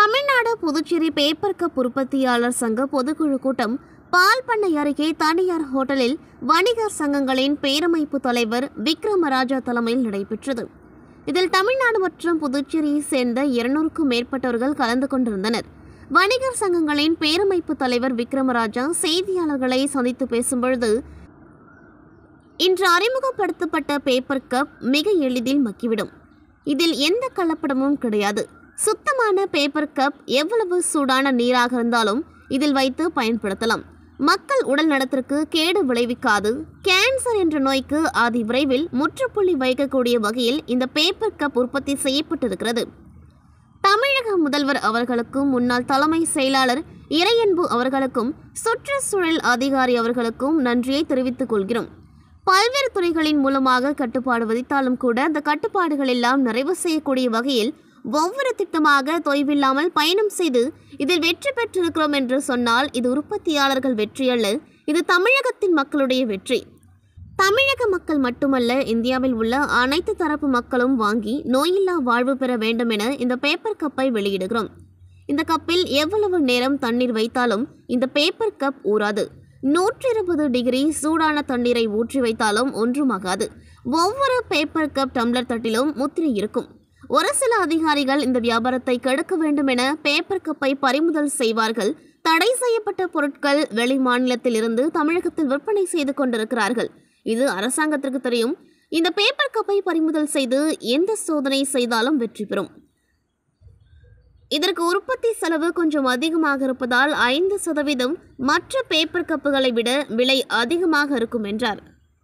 Tamil Nadu Puducherry paper cup உற்பத்தியாளர் சங்க பொதுக்குழு கூட்டம் பால் பண்ணை அருகே தனியார் ஹோட்டலில் வணிகர் சங்கங்களின் பேரமைப்பு தலைவர் விக்ரமராஜா தலைமையில் நடைபெற்றது இதில் தமிழ்நாடு மற்றும் புதுச்சேரியை சேர்ந்த இருநூறுக்கும் மேற்பட்டவர்கள் கலந்து கொண்டிருந்தனர் வணிகர் சங்கங்களின் பேரமைப்பு தலைவர் விக்ரமராஜா செய்தியாளர்களை சந்தித்து பேசும்பொழுது இன்று அறிமுகப்படுத்தப்பட்ட பேப்பர் கப் மிக எளிதில் மக்கிவிடும் இதில் எந்த கலப்படமும் கிடையாது சுத்தமான பேப்பர் கப் எவ்வளவு சூடான நீராக இருந்தாலும் இதில் வைத்து பயன்படுத்தலாம் மக்கள் உடல் நலத்திற்கு கேடு விளைவிக்காது கேன்சர் என்ற நோய்க்கு அதி விரைவில் முற்றுப்புள்ளி வைக்கக்கூடிய வகையில் இந்த பேப்பர் கப் உற்பத்தி செய்யப்பட்டிருக்கிறது தமிழக முதல்வர் அவர்களுக்கும் முன்னாள் தலைமை செயலாளர் இறையன்பு அவர்களுக்கும் சுற்றுச்சூழல் அதிகாரி அவர்களுக்கும் நன்றியை தெரிவித்துக் கொள்கிறோம் பல்வேறு துறைகளின் மூலமாக கட்டுப்பாடு விதித்தாலும் கூட அந்த கட்டுப்பாடுகள் எல்லாம் நிறைவு செய்யக்கூடிய வகையில் ஒவ்வொரு திட்டமாக தொய்வில்லாமல் பயணம் செய்து இதில் வெற்றி பெற்றிருக்கிறோம் என்று சொன்னால் இது உற்பத்தியாளர்கள் வெற்றி அல்ல இது தமிழகத்தின் மக்களுடைய வெற்றி தமிழக மக்கள் மட்டுமல்ல இந்தியாவில் உள்ள அனைத்து தரப்பு மக்களும் வாங்கி நோயில்லா வாழ்வு பெற வேண்டும் என இந்த பேப்பர் கப்பை வெளியிடுகிறோம் இந்த கப்பில் எவ்வளவு நேரம் தண்ணீர் வைத்தாலும் இந்த பேப்பர் கப் ஊறாது நூற்றி இருபது டிகிரி சூடான தண்ணீரை ஊற்றி வைத்தாலும் ஒன்றுமாகாது ஒவ்வொரு பேப்பர் கப் டம்ளர் தட்டிலும் முத்திரை இருக்கும் ஒரு சில அதிகாரிகள் இந்த வியாபாரத்தை கெடுக்க வேண்டும் என பேப்பர் கப்பை பறிமுதல் செய்வார்கள் தடை செய்யப்பட்ட பொருட்கள் வெளி மாநிலத்தில் இருந்து தமிழகத்தில் விற்பனை செய்து கொண்டிருக்கிறார்கள் இது அரசாங்கத்திற்கு தெரியும் இந்த பேப்பர் கப்பை பறிமுதல் செய்து எந்த சோதனை செய்தாலும் வெற்றி பெறும் இதற்கு உற்பத்தி செலவு கொஞ்சம் அதிகமாக இருப்பதால் ஐந்து சதவீதம் மற்ற பேப்பர் கப்புகளை விட விலை அதிகமாக இருக்கும் என்றார்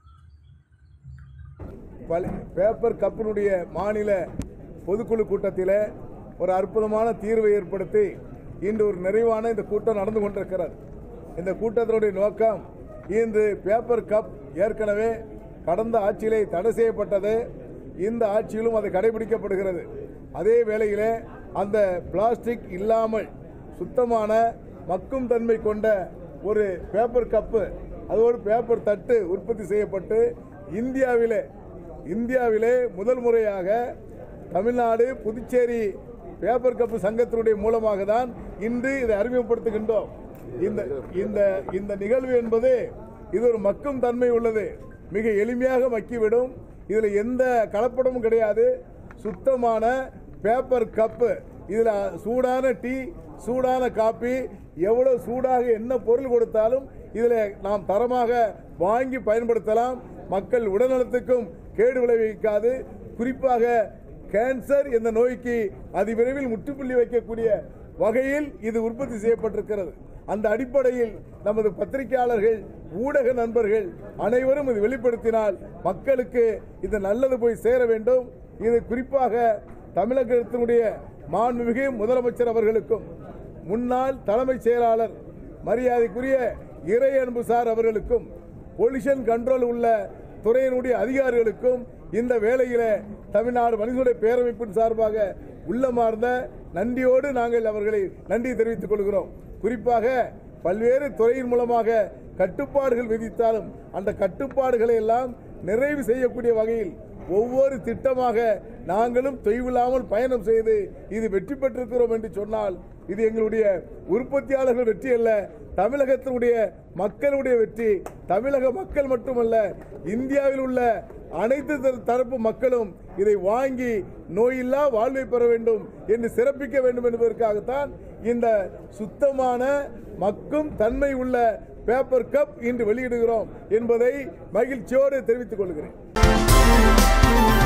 பல- பேப்பர் கப்பினுடைய மாநில பொதுக்குழு கூட்டத்தில் ஒரு அற்புதமான தீர்வை ஏற்படுத்தி இன்று ஒரு நிறைவான இந்த கூட்டம் நடந்து கொண்டிருக்கிறது இந்த கூட்டத்தினுடைய நோக்கம் இன்று பேப்பர் கப் ஏற்கனவே கடந்த ஆட்சியிலே தடை செய்யப்பட்டது இந்த ஆட்சியிலும் அது கடைபிடிக்கப்படுகிறது அதே வேளையிலே அந்த பிளாஸ்டிக் இல்லாமல் சுத்தமான மக்கும் தன்மை கொண்ட ஒரு பேப்பர் கப்பு அதோடு பேப்பர் தட்டு உற்பத்தி செய்யப்பட்டு இந்தியாவிலே இந்தியாவிலே முதல் முறையாக தமிழ்நாடு புதுச்சேரி பேப்பர் கப்பு சங்கத்தினுடைய மூலமாக தான் இன்று இதை அறிமுகப்படுத்துகின்றோம் இந்த இந்த இந்த நிகழ்வு என்பது இது ஒரு மக்கும் தன்மை உள்ளது மிக எளிமையாக மக்கிவிடும் இதில் எந்த கலப்படமும் கிடையாது சுத்தமான பேப்பர் கப்பு இதில் சூடான டீ சூடான காப்பி எவ்வளவு சூடாக என்ன பொருள் கொடுத்தாலும் இதில் நாம் தரமாக வாங்கி பயன்படுத்தலாம் மக்கள் உடல்நலத்துக்கும் கேடு விளைவிக்காது குறிப்பாக கேன்சர் என்ற நோய்க்கு அதிவிரைவில் முற்றுப்புள்ளி வைக்கக்கூடிய வகையில் இது உற்பத்தி செய்யப்பட்டிருக்கிறது அந்த அடிப்படையில் நமது பத்திரிகையாளர்கள் ஊடக நண்பர்கள் அனைவரும் இது வெளிப்படுத்தினால் மக்களுக்கு இது நல்லது போய் சேர வேண்டும் இது குறிப்பாக தமிழகத்தினுடைய மாண்புமிகு முதலமைச்சர் அவர்களுக்கும் முன்னாள் தலைமைச் செயலாளர் மரியாதைக்குரிய இறை அன்பு சார் அவர்களுக்கும் பொல்யூஷன் கண்ட்ரோல் உள்ள துறையினுடைய அதிகாரிகளுக்கும் இந்த வேளையில தமிழ்நாடு மனிதனுடைய பேரமைப்பின் சார்பாக உள்ளமார்ந்த நன்றியோடு நாங்கள் அவர்களை நன்றி தெரிவித்துக் கொள்கிறோம் குறிப்பாக பல்வேறு துறையின் மூலமாக கட்டுப்பாடுகள் விதித்தாலும் அந்த கட்டுப்பாடுகளை எல்லாம் நிறைவு செய்யக்கூடிய வகையில் ஒவ்வொரு திட்டமாக நாங்களும் தொய்வில்லாமல் பயணம் செய்து இது வெற்றி பெற்றிருக்கிறோம் என்று சொன்னால் இது எங்களுடைய உற்பத்தியாளர்கள் வெற்றி அல்ல தமிழகத்தினுடைய மக்களுடைய வெற்றி தமிழக மக்கள் மட்டுமல்ல இந்தியாவில் உள்ள அனைத்து தர- தரப்பு மக்களும் இதை வாங்கி நோயில்லா வாழ்வை பெற வேண்டும் என்று சிறப்பிக்க வேண்டும் என்பதற்காகத்தான் இந்த சுத்தமான மக்கும் தன்மை உள்ள பேப்பர் கப் இன்று வெளியிடுகிறோம் என்பதை மகிழ்ச்சியோடு தெரிவித்துக் கொள்கிறேன்